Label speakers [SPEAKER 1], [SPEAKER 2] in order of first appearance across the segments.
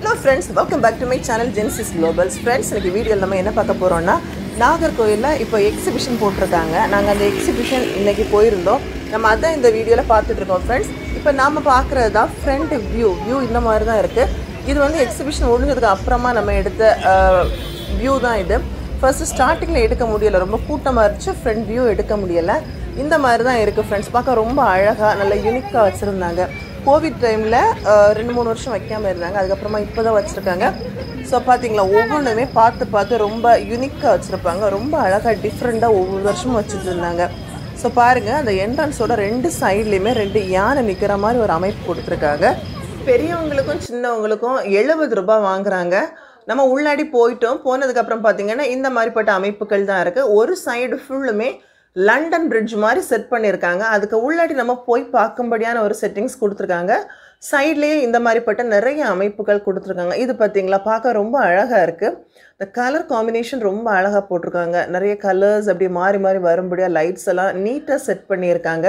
[SPEAKER 1] hello friends welcome back to my channel ஜென்சிஸ் குளோபல்ஸ் friends இன்னைக்கு வீடியோவில் நம்ம என்ன பார்க்க போகிறோம்னா நாகர்கோயிலில் இப்போ எக்ஸிபிஷன் போட்டிருக்காங்க நாங்கள் அந்த எக்ஸிபிஷன் இன்னைக்கு போயிருந்தோம் நம்ம அதான் இந்த வீடியோவில் பார்த்துட்டு இருக்கோம் ஃப்ரெண்ட்ஸ் இப்போ நாம் பார்க்குறது தான் ஃப்ரண்ட் வியூ வியூ இந்த மாதிரி தான் இருக்குது இது வந்து எக்ஸிபிஷன் முடிஞ்சதுக்கு அப்புறமா நம்ம எடுத்த வியூ தான் இது ஃபர்ஸ்ட் ஸ்டார்டிங்கில் எடுக்க முடியலை ரொம்ப கூட்டமாக இருந்துச்சு ஃப்ரண்ட் வியூ எடுக்க முடியலை இந்த மாதிரி தான் இருக்குது ஃப்ரெண்ட்ஸ் பார்க்க ரொம்ப அழகாக நல்ல யூனிக்காக வச்சுருந்தாங்க கோவிட் டைமில் ரெண்டு மூணு வருஷம் வைக்காமல் இருந்தாங்க அதுக்கப்புறமா இப்போ தான் வச்சுருக்காங்க ஸோ பார்த்தீங்களா ஒவ்வொன்றுமே பார்த்து பார்த்து ரொம்ப யூனிக்காக வச்சுருப்பாங்க ரொம்ப அழகாக டிஃப்ரெண்ட்டாக ஒவ்வொரு வருஷமும் வச்சுட்டு இருந்தாங்க ஸோ பாருங்கள் அந்த என்ட்ரன்ஸோட ரெண்டு சைட்லேயுமே ரெண்டு யானை நிற்கிற மாதிரி ஒரு அமைப்பு கொடுத்துருக்காங்க பெரியவங்களுக்கும் சின்னவங்களுக்கும் எழுபது ரூபாய் வாங்குறாங்க நம்ம உள்ளாடி போயிட்டோம் போனதுக்கப்புறம் பார்த்தீங்கன்னா இந்த மாதிரிப்பட்ட அமைப்புகள் தான் இருக்குது ஒரு சைடு ஃபுல்லுமே லண்டன் பிரிட்ஜ் மாதிரி செட் பண்ணியிருக்காங்க அதுக்கு உள்ளாடி நம்ம போய் பார்க்கும்படியான ஒரு செட்டிங்ஸ் கொடுத்துருக்காங்க சைட்லேயே இந்த மாதிரிப்பட்ட நிறைய அமைப்புகள் கொடுத்துருக்காங்க இது பார்த்தீங்களா பார்க்க ரொம்ப அழகாக இருக்குது இந்த கலர் காம்பினேஷன் ரொம்ப அழகாக போட்டிருக்காங்க நிறைய கலர்ஸ் அப்படி மாறி மாறி வரும்படியாக லைட்ஸ் எல்லாம் நீட்டாக செட் பண்ணியிருக்காங்க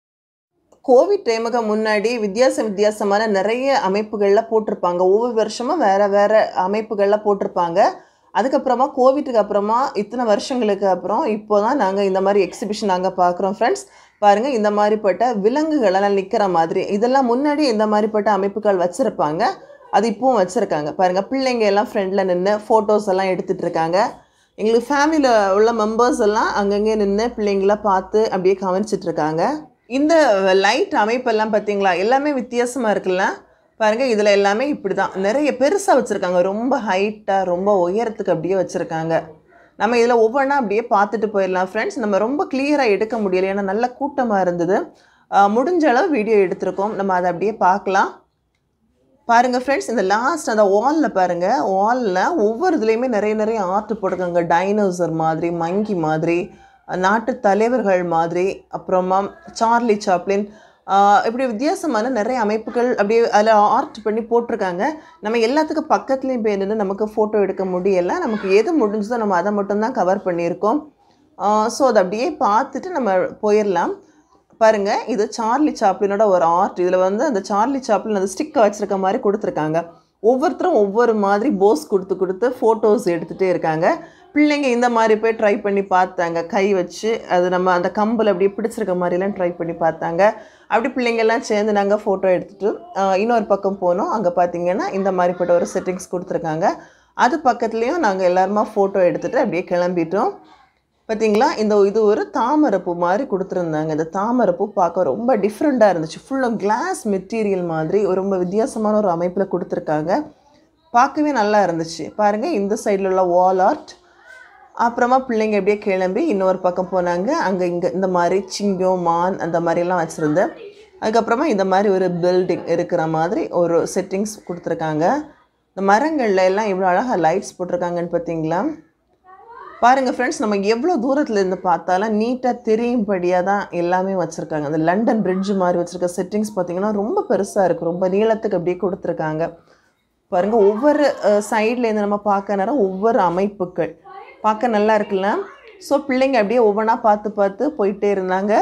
[SPEAKER 1] கோவிட் டைமுக்கு முன்னாடி வித்தியாச வித்தியாசமான நிறைய அமைப்புகளில் போட்டிருப்பாங்க ஒவ்வொரு வருஷமும் வேறு வேறு அமைப்புகளில் போட்டிருப்பாங்க அதுக்கப்புறமா கோவிட்டுக்கு அப்புறமா இத்தனை வருஷங்களுக்கு அப்புறம் இப்போ தான் நாங்கள் இந்த மாதிரி எக்ஸிபிஷன் நாங்கள் பார்க்குறோம் ஃப்ரெண்ட்ஸ் பாருங்கள் இந்த மாதிரிப்பட்ட விலங்குகளெல்லாம் நிற்கிற மாதிரி இதெல்லாம் முன்னாடி இந்த மாதிரிப்பட்ட அமைப்புகள் வச்சுருப்பாங்க அது இப்போவும் வச்சுருக்காங்க பாருங்கள் பிள்ளைங்க எல்லாம் ஃப்ரெண்டில் நின்று ஃபோட்டோஸ் எல்லாம் எடுத்துகிட்டு இருக்காங்க எங்களுக்கு ஃபேமிலியில் உள்ள மெம்பர்ஸ் எல்லாம் அங்கங்கே நின்று பிள்ளைங்கள பார்த்து அப்படியே கவனிச்சிட்டு இருக்காங்க இந்த லைட் அமைப்பெல்லாம் பார்த்தீங்களா எல்லாமே வித்தியாசமாக இருக்குல்ல பாருங்கள் இதில் எல்லாமே இப்படி தான் நிறைய பெருசாக வச்சுருக்காங்க ரொம்ப ஹைட்டாக ரொம்ப உயரத்துக்கு அப்படியே வச்சுருக்காங்க நம்ம இதில் ஒவ்வொன்றா அப்படியே பார்த்துட்டு போயிடலாம் ஃப்ரெண்ட்ஸ் நம்ம ரொம்ப கிளியராக எடுக்க முடியல ஏன்னா நல்ல கூட்டமாக இருந்தது ஆஹ் முடிஞ்ச அளவு வீடியோ எடுத்திருக்கோம் நம்ம அதை அப்படியே பார்க்கலாம் பாருங்கள் ஃப்ரெண்ட்ஸ் இந்த லாஸ்ட் அந்த வாலில் பாருங்கள் வாலில் ஒவ்வொரு இதுலேயுமே நிறைய நிறைய ஆர்ட் போட்டிருக்காங்க டைனோசர் மாதிரி மங்கி மாதிரி நாட்டு தலைவர்கள் மாதிரி அப்புறமா சார்லி சாப்ளின் ஆஹ் இப்படி வித்தியாசமான நிறைய அமைப்புகள் அப்படியே அதில் ஆர்ட் பண்ணி போட்டிருக்காங்க நம்ம எல்லாத்துக்கும் பக்கத்துலேயும் போய் நின்று நமக்கு ஃபோட்டோ எடுக்க முடியலை நமக்கு எது முடிஞ்சதோ நம்ம அதை மட்டும்தான் கவர் பண்ணியிருக்கோம் ஸோ அதை அப்படியே பார்த்துட்டு நம்ம போயிடலாம் பாருங்கள் இது சார்லி சாப்ளினோட ஒரு ஆர்ட் இதில் வந்து அந்த சார்லி சாப்ளின் அந்த ஸ்டிக்கை வச்சுருக்க மாதிரி கொடுத்துருக்காங்க ஒவ்வொருத்தரும் ஒவ்வொரு மாதிரி போஸ் கொடுத்து கொடுத்து ஃபோட்டோஸ் எடுத்துகிட்டே இருக்காங்க பிள்ளைங்க இந்த மாதிரி போய் ட்ரை பண்ணி பார்த்தாங்க கை வச்சு அது நம்ம அந்த கம்பில் அப்படியே பிடிச்சிருக்க மாதிரிலாம் ட்ரை பண்ணி பார்த்தாங்க அப்படி பிள்ளைங்கெல்லாம் சேர்ந்து நாங்கள் ஃபோட்டோ எடுத்துகிட்டு இன்னொரு பக்கம் போனோம் அங்கே பார்த்தீங்கன்னா இந்த மாதிரிப்பட்ட ஒரு செட்டிங்ஸ் கொடுத்துருக்காங்க அது பக்கத்துலேயும் நாங்கள் எல்லாருமா ஃபோட்டோ எடுத்துகிட்டு அப்படியே கிளம்பிட்டோம் பார்த்தீங்களா இந்த இது ஒரு தாமரைப்பூ மாதிரி கொடுத்துருந்தாங்க இந்த தாமரைப்பூ பார்க்க ரொம்ப டிஃப்ரெண்ட்டாக இருந்துச்சு ஃபுல்லாக கிளாஸ் மெட்டீரியல் மாதிரி ஒரு ரொம்ப வித்தியாசமான ஒரு அமைப்பில் கொடுத்துருக்காங்க பார்க்கவே நல்லா இருந்துச்சு பாருங்கள் இந்த சைடில் உள்ள வால் ஆர்ட் அப்புறமா பிள்ளைங்க அப்படியே கிளம்பி இன்னொரு பக்கம் போனாங்க அங்கே இங்கே இந்த மாதிரி சிங்கம் மான் அந்த மாதிரிலாம் வச்சுருந்து அதுக்கப்புறமா இந்த மாதிரி ஒரு பில்டிங் இருக்கிற மாதிரி ஒரு செட்டிங்ஸ் கொடுத்துருக்காங்க இந்த மரங்கள்ல எல்லாம் இவ்வளோ அழகாக லைட்ஸ் போட்டிருக்காங்கன்னு பார்த்தீங்களா பாருங்கள் ஃப்ரெண்ட்ஸ் நம்ம எவ்வளோ தூரத்தில் இருந்து பார்த்தாலும் நீட்டாக தெரியும்படியாக தான் எல்லாமே வச்சுருக்காங்க அந்த லண்டன் பிரிட்ஜ் மாதிரி வச்சுருக்க செட்டிங்ஸ் பார்த்தீங்கன்னா ரொம்ப பெருசாக இருக்குது ரொம்ப நீளத்துக்கு அப்படியே கொடுத்துருக்காங்க பாருங்கள் ஒவ்வொரு சைட்லேருந்து நம்ம பார்க்க நேரம் ஒவ்வொரு அமைப்புகள் பார்க்க நல்லா இருக்குல்ல ஸோ பிள்ளைங்க அப்படியே ஒவ்வொன்றா பார்த்து பார்த்து போயிட்டே இருந்தாங்க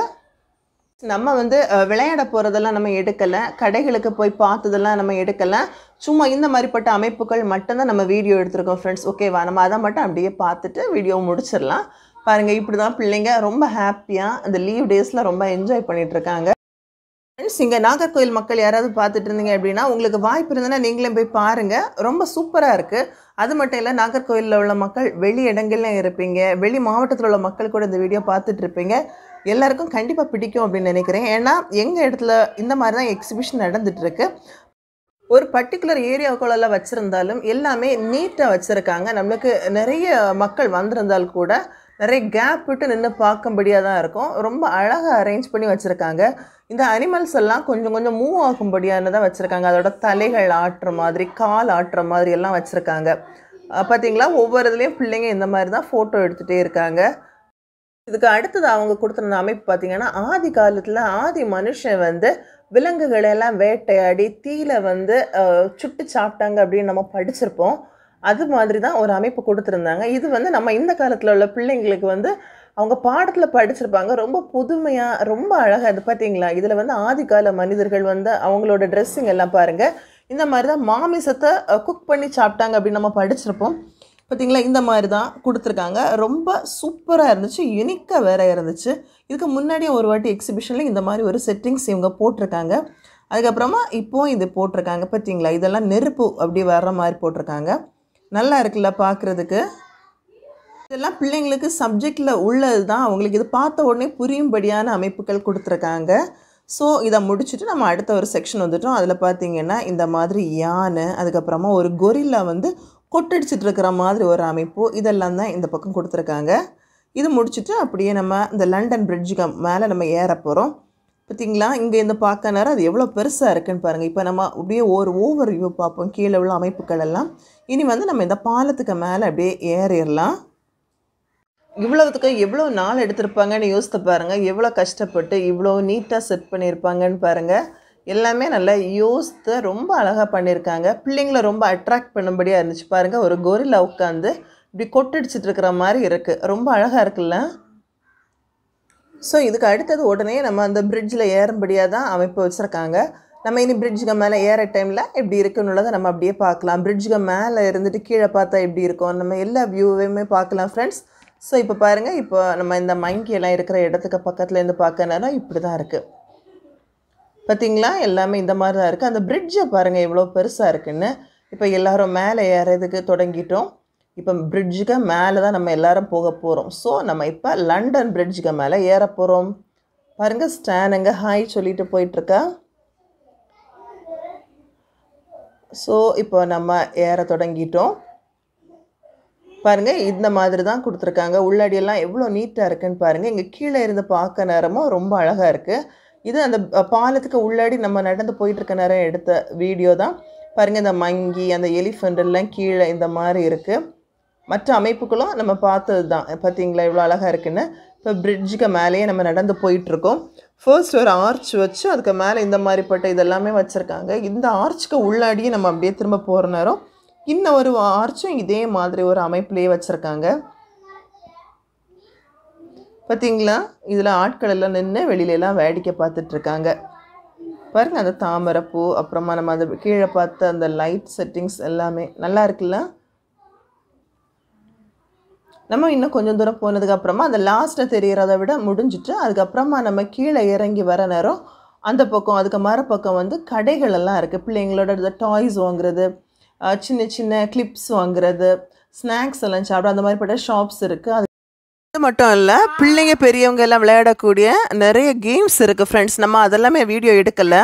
[SPEAKER 1] நம்ம வந்து அஹ், விளையாட போகிறதெல்லாம் நம்ம எடுக்கலை கடைகளுக்கு போய் பார்த்ததெல்லாம் நம்ம எடுக்கலை சும்மா இந்த மாதிரிப்பட்ட அமைப்புகள் மட்டும்தான் நம்ம வீடியோ எடுத்திருக்கோம் ஃப்ரெண்ட்ஸ் ஓகேவா நம்ம அதை மட்டும் அப்படியே பார்த்துட்டு வீடியோ முடிச்சிடலாம் பாருங்கள் இப்படி தான் பிள்ளைங்க ரொம்ப ஹாப்பியாக அந்த லீவ் டேஸில் ரொம்ப என்ஜாய் பண்ணிட்டு இருக்காங்க ஃப்ரெண்ட்ஸ் இங்கே நாகர்கோயில் மக்கள் யாராவது பார்த்துட்டு இருந்தீங்க அப்படின்னா உங்களுக்கு வாய்ப்பு இருந்ததுன்னா நீங்களே போய் பாருங்கள் ரொம்ப சூப்பராக இருக்குது அது மட்டும் இல்லை நாகர்கோயிலில் உள்ள மக்கள் வெளி இடங்கள்லையும் இருப்பீங்க வெளி மாவட்டத்தில் உள்ள மக்கள் கூட இந்த வீடியோ பார்த்துட்டு இருப்பீங்க எல்லாருக்கும் கண்டிப்பாக பிடிக்கும் அப்படின்னு நினைக்கிறேன் ஏன்னா எங்கள் இடத்துல இந்த மாதிரி தான் எக்ஸிபிஷன் நடந்துகிட்ருக்கு ஒரு பர்டிகுலர் ஏரியாவுக்குள்ள வச்சுருந்தாலும் எல்லாமே நீட்டாக வச்சுருக்காங்க நம்மளுக்கு நிறைய மக்கள் வந்திருந்தால் கூட நிறைய கேப் விட்டு நின்று பார்க்கும்படியாக தான் இருக்கும் ரொம்ப அழகாக அரேஞ்ச் பண்ணி வச்சுருக்காங்க இந்த அனிமல்ஸ் எல்லாம் கொஞ்சம் கொஞ்சம் மூவ் ஆகும்படியான தான் வச்சுருக்காங்க அதோட தலைகள் ஆட்டுற மாதிரி கால் ஆட்டுற மாதிரி எல்லாம் வச்சுருக்காங்க பார்த்தீங்களா ஒவ்வொரு இதுலேயும் பிள்ளைங்க இந்த மாதிரி தான் ஃபோட்டோ எடுத்துகிட்டே இருக்காங்க இதுக்கு அடுத்தது அவங்க கொடுத்துருந்த அமைப்பு பார்த்தீங்கன்னா ஆதி காலத்தில் ஆதி மனுஷன் வந்து விலங்குகளை எல்லாம் வேட்டையாடி தீயில வந்து அஹ், சுட்டு சாப்பிட்டாங்க அப்படின்னு நம்ம படிச்சிருப்போம் அது மாதிரி தான் ஒரு அமைப்பு கொடுத்துருந்தாங்க இது வந்து நம்ம இந்த காலத்தில் உள்ள பிள்ளைங்களுக்கு வந்து அவங்க பாடத்தில் படிச்சிருப்பாங்க ரொம்ப புதுமையாக ரொம்ப அழகாக இது பார்த்தீங்களா இதில் வந்து ஆதிகால மனிதர்கள் வந்து அவங்களோட ட்ரெஸ்ஸிங் எல்லாம் பாருங்கள் இந்த மாதிரி தான் மாமிசத்தை குக் பண்ணி சாப்பிட்டாங்க அப்படின்னு நம்ம படிச்சிருப்போம் பார்த்தீங்களா இந்த மாதிரி தான் கொடுத்துருக்காங்க ரொம்ப சூப்பராக இருந்துச்சு யுனிக்காக வேற இருந்துச்சு இதுக்கு முன்னாடியே ஒரு வாட்டி எக்ஸிபிஷனில் இந்த மாதிரி ஒரு செட்டிங்ஸ் இவங்க போட்டிருக்காங்க அதுக்கப்புறமா இப்போ இது போட்டிருக்காங்க பார்த்தீங்களா இதெல்லாம் நெருப்பு அப்படி வர்ற மாதிரி போட்டிருக்காங்க நல்லா இருக்குல்ல பார்க்குறதுக்கு இதெல்லாம் பிள்ளைங்களுக்கு சப்ஜெக்டில் உள்ளது தான் அவங்களுக்கு இது பார்த்த உடனே புரியும்படியான அமைப்புகள் கொடுத்துருக்காங்க ஸோ இதை முடிச்சுட்டு நம்ம அடுத்த ஒரு செக்ஷன் வந்துட்டோம் அதில் பார்த்தீங்கன்னா இந்த மாதிரி யானை அதுக்கப்புறமா ஒரு கொரில்லா வந்து கொட்டடிச்சிட்டு இருக்கிற மாதிரி ஒரு அமைப்பு இதெல்லாம் தான் இந்த பக்கம் கொடுத்துருக்காங்க இது முடிச்சுட்டு அப்படியே நம்ம இந்த லண்டன் பிரிட்ஜுக்கு மேலே நம்ம ஏற போகிறோம் பார்த்தீங்களா இங்கே இந்த பார்க்க நேரம் அது எவ்வளோ பெருசாக இருக்குன்னு பாருங்கள் இப்போ நம்ம அப்படியே ஒரு ஓவர் வியூ பார்ப்போம் கீழே உள்ள அமைப்புகள் எல்லாம் இனி வந்து நம்ம இந்த பாலத்துக்கு மேலே அப்படியே ஏறிடலாம் இவ்வளவுத்துக்கு எவ்வளோ நாள் எடுத்திருப்பாங்கன்னு யோசித்து பாருங்கள் எவ்வளோ கஷ்டப்பட்டு இவ்வளோ நீட்டாக செட் பண்ணியிருப்பாங்கன்னு பாருங்கள் எல்லாமே நல்லா யோசித்து ரொம்ப அழகாக பண்ணியிருக்காங்க பிள்ளைங்கள ரொம்ப அட்ராக்ட் பண்ணும்படியாக இருந்துச்சு பாருங்கள் ஒரு கொரில்லா உட்காந்து இப்படி கொட்டடிச்சிட்டு இருக்கிற மாதிரி இருக்குது ரொம்ப அழகாக இருக்குல்ல ஸோ இதுக்கு அடுத்தது உடனே நம்ம அந்த பிரிட்ஜில் ஏறும்படியாக தான் அமைப்பு வச்சுருக்காங்க நம்ம இனி பிரிட்ஜுக்கு மேலே ஏற டைமில் எப்படி இருக்குன்னுள்ளதை நம்ம அப்படியே பார்க்கலாம் பிரிட்ஜுக்கு மேலே இருந்துட்டு கீழே பார்த்தா எப்படி இருக்கும் நம்ம எல்லா வியூவையுமே பார்க்கலாம் ஃப்ரெண்ட்ஸ் ஸோ இப்போ பாருங்கள் இப்போ நம்ம இந்த மங்கி எல்லாம் இருக்கிற இடத்துக்கு பக்கத்தில் இருந்து பார்க்க நேரம் இப்படி தான் இருக்குது பார்த்தீங்களா எல்லாமே இந்த மாதிரி தான் இருக்குது அந்த பிரிட்ஜை பாருங்கள் எவ்வளோ பெருசாக இருக்குன்னு இப்போ எல்லாரும் மேலே ஏறதுக்கு தொடங்கிட்டோம் இப்போ பிரிட்ஜுக்கு மேலே தான் நம்ம எல்லாரும் போக போகிறோம் ஸோ நம்ம இப்போ லண்டன் பிரிட்ஜுக்கு மேலே ஏற போகிறோம் பாருங்கள் ஸ்டானுங்க ஹாய் சொல்லிட்டு போயிட்டுருக்கா ஸோ இப்போ நம்ம ஏற தொடங்கிட்டோம் பாருங்கள் இந்த மாதிரி தான் கொடுத்துருக்காங்க உள்ளாடியெல்லாம் எவ்வளோ நீட்டாக இருக்குன்னு பாருங்கள் இங்கே கீழே இருந்து பார்க்க நேரமும் ரொம்ப அழகாக இருக்குது இது அந்த பாலத்துக்கு உள்ளாடி நம்ம நடந்து போயிட்டு இருக்க நேரம் எடுத்த வீடியோ தான் பாருங்கள் இந்த மங்கி அந்த எலிஃபெண்ட் எல்லாம் கீழே இந்த மாதிரி இருக்குது மற்ற அமைப்புகளும் நம்ம பார்த்தது தான் பார்த்தீங்களா இவ்வளோ அழகாக இருக்குன்னு இப்போ பிரிட்ஜுக்கு மேலேயே நம்ம நடந்து போயிட்டுருக்கோம் ஃபர்ஸ்ட் ஒரு ஆர்ச் வச்சு அதுக்கு மேலே இந்த மாதிரிப்பட்ட இதெல்லாமே வச்சுருக்காங்க இந்த ஆர்ச்சுக்கு உள்ளாடியே நம்ம அப்படியே திரும்ப போகிற நேரம் இன்னும் ஒரு ஆர்ச்சும் இதே மாதிரி ஒரு அமைப்புலேயே வச்சுருக்காங்க பார்த்தீங்களா இதில் ஆட்கள் எல்லாம் நின்று வெளியிலலாம் வேடிக்கை பார்த்துட்ருக்காங்க பாருங்கள் அந்த தாமரைப்பூ அப்புறமா நம்ம அது கீழே பார்த்த அந்த லைட் செட்டிங்ஸ் எல்லாமே நல்லா இருக்குல்ல நம்ம இன்னும் கொஞ்சம் தூரம் போனதுக்கு அப்புறமா அந்த லாஸ்ட்டில் தெரியறத விட முடிஞ்சிட்டு அதுக்கப்புறமா நம்ம கீழே இறங்கி வர நேரம் அந்த பக்கம் அதுக்கு மறுபக்கம் வந்து கடைகள் எல்லாம் இருக்குது பிள்ளைங்களோட இந்த டாய்ஸ் வாங்குறது அஹ் சின்ன சின்ன கிளிப்ஸ் வாங்குறது ஸ்நாக்ஸ் எல்லாம் சாப்பிட அந்த மாதிரிப்பட்ட ஷாப்ஸ் இருக்குது அது இது மட்டும் இல்லை பிள்ளைங்க பெரியவங்க எல்லாம் விளையாடக்கூடிய நிறைய கேம்ஸ் இருக்குது ஃப்ரெண்ட்ஸ் நம்ம அதெல்லாமே வீடியோ எடுக்கலை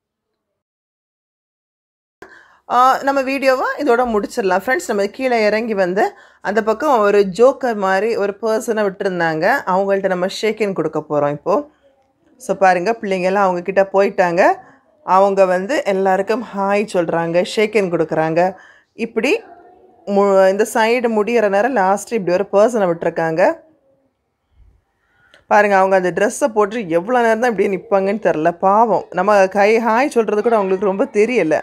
[SPEAKER 1] ஆஹ் நம்ம வீடியோவை இதோட முடிச்சிடலாம் ஃப்ரெண்ட்ஸ் நம்ம கீழே இறங்கி வந்து அந்த பக்கம் ஒரு ஜோக்கர் மாதிரி ஒரு பர்சனை விட்டுருந்தாங்க அவங்கள்ட்ட நம்ம ஷேக்கின் கொடுக்க போகிறோம் இப்போது ஸோ பாருங்கள் பிள்ளைங்கெல்லாம் அவங்கக்கிட்ட போயிட்டாங்க அவங்க வந்து எல்லாருக்கும் ஹாய் சொல்கிறாங்க ஷேக்கின் கொடுக்குறாங்க இப்படி மு இந்த சைடு முடியிற நேரம் லாஸ்ட்டு இப்படி ஒரு பர்சனை விட்டுருக்காங்க பாருங்கள் அவங்க அந்த ட்ரெஸ்ஸை போட்டு எவ்வளோ நேரம் தான் இப்படியே நிற்பாங்கன்னு தெரில பாவம் நம்ம கை ஹாய் சொல்கிறது கூட அவங்களுக்கு ரொம்ப தெரியலை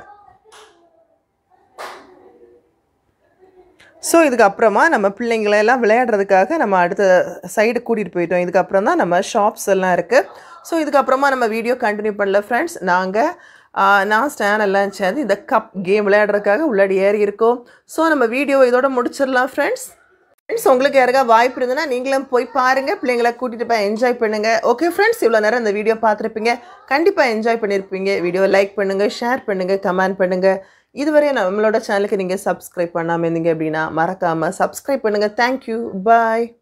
[SPEAKER 1] ஸோ இதுக்கப்புறமா நம்ம பிள்ளைங்களை எல்லாம் விளையாடுறதுக்காக நம்ம அடுத்த சைடு கூட்டிகிட்டு போயிட்டோம் இதுக்கப்புறம் தான் நம்ம ஷாப்ஸ் எல்லாம் இருக்குது ஸோ இதுக்கப்புறமா நம்ம வீடியோ கண்டினியூ பண்ணல ஃப்ரெண்ட்ஸ் நாங்கள் நான் ஸ்டான் எல்லாம் சேர்ந்து இந்த கப் கேம் விளையாடுறதுக்காக உள்ளாடி ஏறி இருக்கோம் ஸோ நம்ம வீடியோ இதோட முடிச்சிடலாம் ஃப்ரெண்ட்ஸ் ஃப்ரெண்ட்ஸ் உங்களுக்கு யாருக்கா வாய்ப்பு இருந்ததுன்னா நீங்களும் போய் பாருங்கள் பிள்ளைங்களை கூட்டிகிட்டு போய் என்ஜாய் பண்ணுங்கள் ஓகே ஃப்ரெண்ட்ஸ் இவ்வளோ நேரம் இந்த வீடியோ பார்த்துருப்பீங்க கண்டிப்பாக என்ஜாய் பண்ணியிருப்பீங்க வீடியோ லைக் பண்ணுங்கள் ஷேர் பண்ணுங்கள் கமெண்ட் பண்ணுங்கள் இதுவரை நம்மளோட சேனலுக்கு நீங்கள் சப்ஸ்கிரைப் பண்ணாமல் இருந்தீங்க அப்படின்னா மறக்காமல் சப்ஸ்கிரைப் பண்ணுங்கள் தேங்க்யூ பாய்